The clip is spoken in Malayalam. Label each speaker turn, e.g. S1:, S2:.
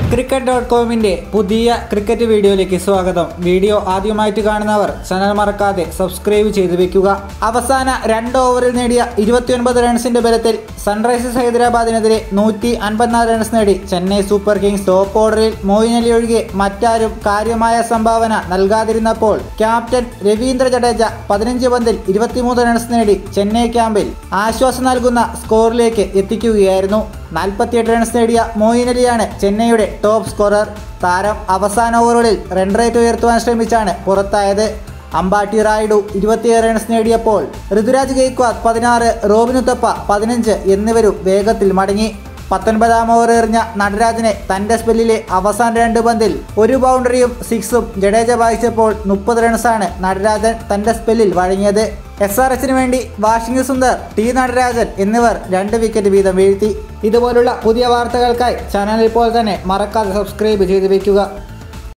S1: ക്രിക്കറ്റ് ഡോട്ട് കോമിന്റെ പുതിയ ക്രിക്കറ്റ് വീഡിയോയിലേക്ക് സ്വാഗതം വീഡിയോ ആദ്യമായിട്ട് കാണുന്നവർ ചാനൽ മറക്കാതെ സബ്സ്ക്രൈബ് ചെയ്തു വെക്കുക അവസാന രണ്ട് ഓവറിൽ നേടിയ ഇരുപത്തിയൊൻപത് റൺസിന്റെ ബലത്തിൽ സൺറൈസേഴ്സ് ഹൈദരാബാദിനെതിരെ നൂറ്റി അൻപത്തിനാല് റൺസ് നേടി ചെന്നൈ സൂപ്പർ കിങ്സ് ടോപ്പ് ഓർഡറിൽ മോയിൻ അലി ഒഴികെ മറ്റാരും കാര്യമായ സംഭാവന നൽകാതിരുന്നപ്പോൾ ക്യാപ്റ്റൻ രവീന്ദ്ര ജഡേജ പതിനഞ്ച് പന്തിൽ ഇരുപത്തിമൂന്ന് റൺസ് നേടി ചെന്നൈ ക്യാമ്പിൽ ആശ്വാസം നൽകുന്ന സ്കോറിലേക്ക് എത്തിക്കുകയായിരുന്നു നാൽപ്പത്തിയെട്ട് റൺസ് നേടിയ മോയിൻ അലിയാണ് ചെന്നൈയുടെ ടോപ്പ് സ്കോറർ താരം അവസാന ഓവറുകളിൽ റൺ റേറ്റ് ഉയർത്തുവാൻ ശ്രമിച്ചാണ് പുറത്തായത് അമ്പാട്ടി റായിഡു ഇരുപത്തിയേഴ് റൺസ് നേടിയപ്പോൾ ഋതുരാജ് ഗെയ്ക്വാദ് പതിനാറ് റോബിൻ ഉത്തപ്പ പതിനഞ്ച് എന്നിവരും വേഗത്തിൽ മടങ്ങി പത്തൊൻപതാം ഓവർ എറിഞ്ഞ നടരാജനെ തന്റെ സ്പെല്ലിലെ അവസാന രണ്ട് പന്തിൽ ഒരു ബൗണ്ടറിയും സിക്സും ജഡേജ വായിച്ചപ്പോൾ മുപ്പത് റൺസാണ് നടരാജൻ തന്റെ സ്പെല്ലിൽ വഴങ്ങിയത് എസ് ആർ എച്ചിന് വേണ്ടി വാഷിംഗ് സുന്ദർ ടി നടരാജൻ എന്നിവർ രണ്ട് വിക്കറ്റ് വീതം വീഴ്ത്തി ഇതുപോലുള്ള പുതിയ വാർത്തകൾക്കായി ചാനൽ ഇപ്പോൾ തന്നെ മറക്കാതെ സബ്സ്ക്രൈബ് ചെയ്ത് വയ്ക്കുക